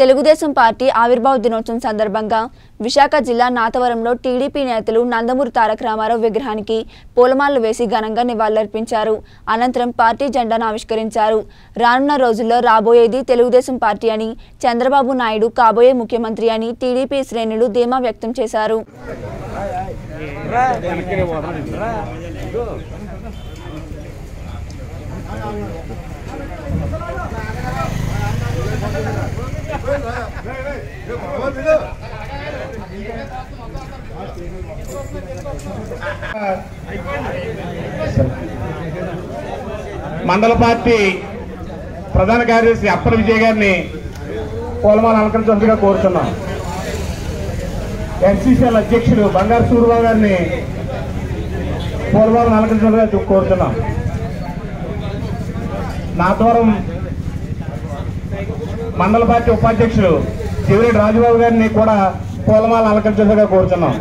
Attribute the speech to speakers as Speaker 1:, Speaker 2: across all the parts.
Speaker 1: Telugu Desam party ఆవిర్భావ దినోత్సవం సందర్భంగా విశాఖ జిల్లా నాతవరంలో టీడీపీ నేతలు నందమూరి తారక రామారావు విగ్రహానికి పూలమాలలు వేసి ఘనంగా నివాళులర్పించారు అనంతరం పార్టీ జెండాను ఆవిష్కరించారు రానున్న రోజుల్లో రాబోయేది తెలుగుదేశం పార్టీ అని చంద్రబాబు నాయుడు కాబోయే ముఖ్యమంత్రి అని టీడీపీ శ్రేణులు ధీమా వ్యక్తం చేశారు
Speaker 2: మండల పార్టీ ప్రధాన కార్యదర్శి అప్పల విజయ్ గారిని పూలమాల అలంకరించాల్సిందిగా కోరుతున్నాం ఎన్సీసీఎల్ అధ్యక్షుడు బంగారు సూర్యబాబు గారిని పూలమాలను అలంకరించాల్సిందిగా కోరుతున్నాం నాతవరం మండల పార్టీ ఉపాధ్యక్షుడు చివరి రాజుబాబు గారిని కూడా పూలమాల అలంకరించాల్సిందిగా కోరుతున్నాం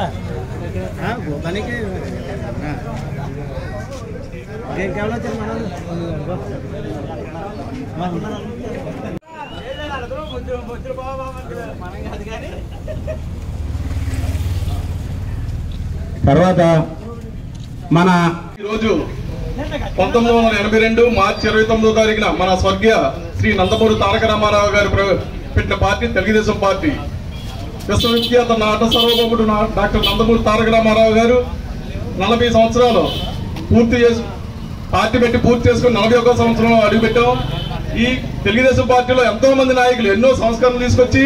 Speaker 2: తర్వాత మన
Speaker 3: ఈరోజు పంతొమ్మిది వందల ఎనభై రెండు మార్చి ఇరవై తొమ్మిదో తారీఖున మన స్వర్గీయ శ్రీ నందమూరి తారక రామారావు గారు ప్ర- పెట్టిన పార్టీ తెలుగుదేశం పార్టీ విశ్వవిఖ్యాత నాట సర్వభౌముడు నా- డాక్టర్ నందమూరి తారక రామారావు గారు నలభై సంవత్సరాలు పూర్తి చేసి పార్టీ పెట్టి పూర్తి చేసుకుని నలభై ఒక్క సంవత్సరంలో అడుగుపెట్టాం ఈ తెలుగుదేశం పార్టీలో ఎంతో మంది నాయకులు ఎన్నో సంస్కరణలు తీసుకొచ్చి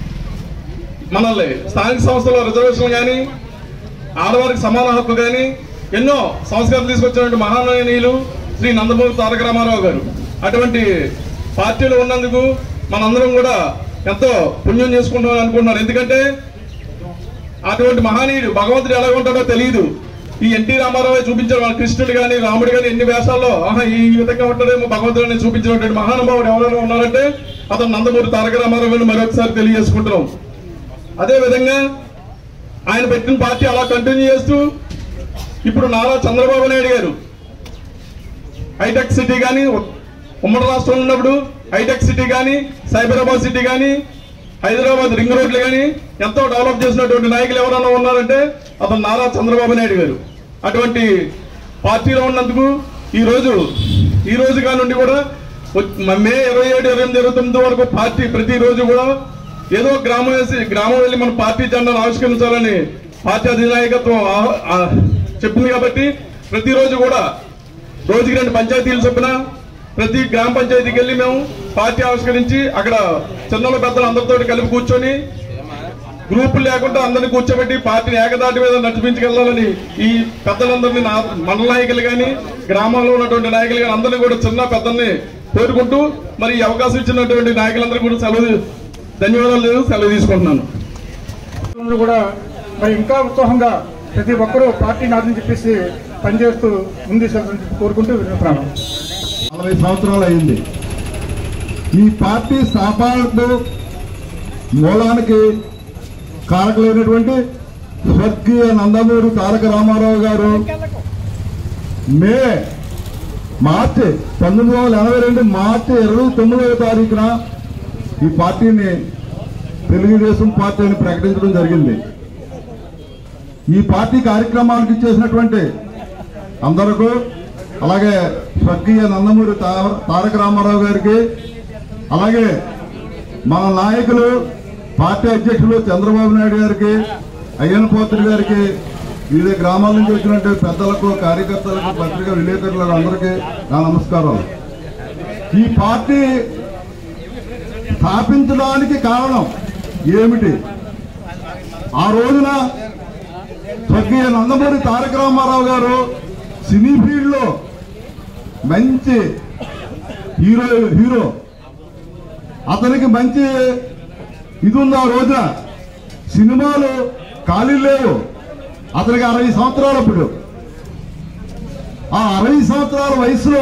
Speaker 3: మనల్ని స్థానిక సంస్థల రిజర్వేషన్ కానీ ఆడవారికి సమాన హక్కు కానీ ఎన్నో సంస్కరణలు తీసుకొచ్చినటువంటి మహానీయులు శ్రీ నందమూరి తారక రామారావు గారు అటువంటి పార్టీలో ఉన్నందుకు మనందరం కూడా ఎంతో పుణ్యం చేసుకుంటామని అనుకుంటున్నారు ఎందుకంటే అటువంటి మహనీయుడు భగవంతుడు ఎలా ఉంటాడో తెలియదు ఈ ఎన్టీ రామారావు చూపించారు మన కృష్ణుడు కానీ రాముడు కానీ ఎన్ని వేషాల్లో ఆహా ఈ విధంగా ఉంటాడేమో భగవంతుడిని చూపించినటువంటి మహానుభావుడు ఎవరైనా ఉన్నారంటే అతను నందమూరి తారక రామారావు గారిని మరొకసారి తెలియజేసుకుంటున్నాం అదే విధంగా ఆయన పెట్టిన పార్టీ అలా కంటిన్యూ చేస్తూ ఇప్పుడు నారా చంద్రబాబు నాయుడు గారు హైటెక్ సిటీ కానీ ఉమ్మడి రాష్ట్రంలో ఉన్నప్పుడు హైటెక్ సిటీ కానీ సైబరాబాద్ సిటీ కానీ హైదరాబాద్ రింగ్ రోడ్లు కానీ ఎంతో డెవలప్ చేసినటువంటి నాయకులు ఎవరైనా ఉన్నారంటే అతను నారా చంద్రబాబు నాయుడు గారు అటువంటి పార్టీలో ఉన్నందుకు ఈ రోజు ఈ రోజు కానుండి కూడా వచ్చి- మే ఇరవై ఏడు ఇరవై ఎనిమిది ఇరవై తొమ్మిది వరకు పార్టీ ప్రతిరోజు కూడా ఏదో గ్రామం వేసి గ్రామం వెళ్ళి మన పార్టీ జెండాను ఆవిష్కరించాలని పార్టీ అధినాయకత్వం ఆ- ఆ- చెప్పింది కాబట్టి ప్రతిరోజు కూడా రోజుకి రెండు పంచాయతీలు చొప్పున ప్రతి గ్రామ పంచాయతీకి వెళ్ళి మేము పార్టీ ఆవిష్కరించి అక్కడ చిన్నల పెద్దలు అందరితో కలిపి కూర్చొని గ్రూపులు లేకుండా అందరిని కూర్చోబెట్టి పార్టీని ఏకదాటి మీద నడిపించగలగాలని ఈ పెద్దలందరినీ నా మండల నాయకులు కానీ గ్రామాల్లో ఉన్నటువంటి నాయకులు కానీ అందరినీ కూడా చిన్న పెద్దల్ని కోరుకుంటూ మరి ఈ అవకాశం ఇచ్చినటువంటి నాయకులందరూ కూడా సెలవు ధన్యవాదాలు సెలవు తీసుకుంటున్నాను
Speaker 2: అందరూ కూడా మరి ఇంకా ఉత్సాహంగా ప్రతి ఒక్కరూ పార్టీ నాదని చెప్పేసి పనిచేస్తూ ముందు కోరుకుంటూ వింటున్నాను
Speaker 4: నలభై సంవత్సరాలు అయింది ఈ పార్టీ స్థాపనకు మూలానికి కారకులైనటువంటి స్వర్గీయ నందమూరి తారక రామారావు గారు మే మార్చి పంతొమ్మిది వందల ఎనభై రెండు మార్చి ఇరవై తొమ్మిదవ తారీఖున ఈ పార్టీని తెలుగుదేశం పార్టీ అని ప్రకటించడం జరిగింది ఈ పార్టీ కార్యక్రమానికి ఇచ్చేసినటువంటి అందరకు అలాగే స్వర్గీయ నందమూరి తా- తారక రామారావు గారికి అలాగే మన నాయకులు పార్టీ అధ్యక్షులు చంద్రబాబు నాయుడు గారికి అయ్యన్న పోతుడి గారికి వివిధ గ్రామాల నుంచి వచ్చినటువంటి పెద్దలకు కార్యకర్తలకు పత్రికా విలేకరులకు అందరికీ నా నమస్కారం ఈ పార్టీ స్థాపించడానికి కారణం ఏమిటి ఆ రోజున స్వర్గీయ నందమూరి తారక రామారావు గారు సినీ ఫీల్డ్ లో మంచి హీరో హీరో అతనికి మంచి ఇది ఉంది ఆ రోజున సినిమాలు ఖాళీ లేవు అతనికి అరవై సంవత్సరాలు అప్పుడు ఆ అరవై సంవత్సరాల వయసులో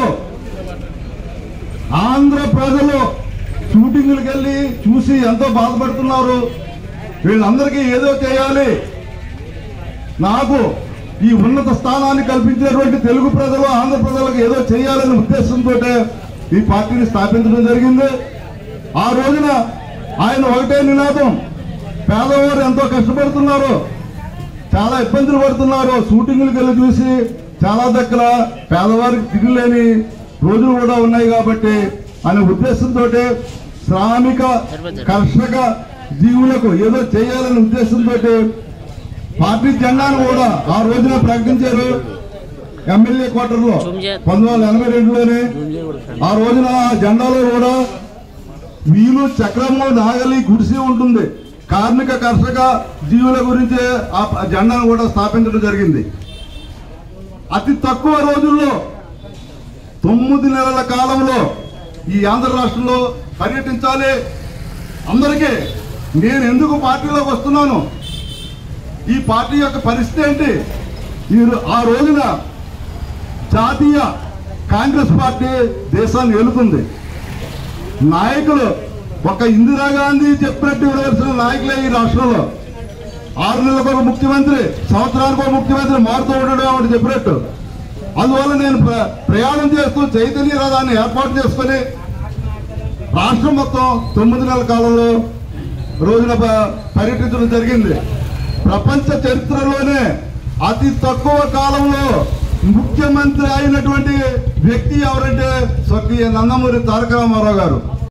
Speaker 4: ఆంధ్ర ప్రజలు షూటింగ్లకు వెళ్ళి చూసి ఎంతో బాధపడుతున్నారు వీళ్ళందరికీ ఏదో చేయాలి నాకు ఈ ఉన్నత స్థానాన్ని కల్పించినటువంటి తెలుగు ప్రజలు ఆంధ్ర ప్రజలకు ఏదో చేయాలనే ఉద్దేశంతో ఈ పార్టీని స్థాపించడం జరిగింది ఆ రోజున ఆయన ఒకటే నినాదం పేదవారు ఎంతో కష్టపడుతున్నారు చాలా ఇబ్బందులు పడుతున్నారు షూటింగ్లకు వెళ్ళి చూసి చాలా దగ్గర పేదవారికి తిరిగిలేని రోజులు కూడా ఉన్నాయి కాబట్టి అనే ఉద్దేశంతో శ్రామిక కర్షక జీవులకు ఏదో చేయాలనే ఉద్దేశంతో పార్టీ జెండాను కూడా ఆ రోజున ప్రకటించారు ఎమ్మెల్యే క్వార్టర్లో పంతొమ్మిది వందల ఎనభై రెండులోనే ఆ రోజున ఆ జెండాలో కూడా వీలు చక్రము నాగలి గుడిసి ఉంటుంది కార్మిక కర్షక జీవుల గురించి ఆ ప- జెండాను కూడా స్థాపించడం జరిగింది అతి తక్కువ రోజుల్లో తొమ్మిది నెలల కాలంలో ఈ ఆంధ్ర రాష్ట్రంలో పర్యటించాలి అందరికీ నేను ఎందుకు పార్టీలోకి వస్తున్నాను ఈ పార్టీ యొక్క పరిస్థితి ఏంటి ఈ రో- ఆ రోజున జాతీయ కాంగ్రెస్ పార్టీ దేశాన్ని ఏలుతుంది నాయకులు ఒక ఇందిరాగాంధీ చెప్పినట్టు విడవలసిన నాయకులే ఈ రాష్ట్రంలో ఆరు నెలలకు ఒక ముఖ్యమంత్రి సంవత్సరానికి ఒక ముఖ్యమంత్రి మారుతూ ఉండడం ఆవిడ చెప్పినట్టు అందువల్ల నేను ప్ర- ప్రయాణం చేస్తూ చైతన్య రథాన్ని ఏర్పాటు చేసుకొని రాష్ట్రం మొత్తం తొమ్మిది నెలల కాలంలో రోజున ప- పర్యటించడం జరిగింది ప్రపంచ చరిత్రలోనే అతి తక్కువ కాలంలో ముఖ్యమంత్రి అయినటువంటి వ్యక్తి ఎవరంటే స్వర్గీయ నందమూరి తారక రామారావు గారు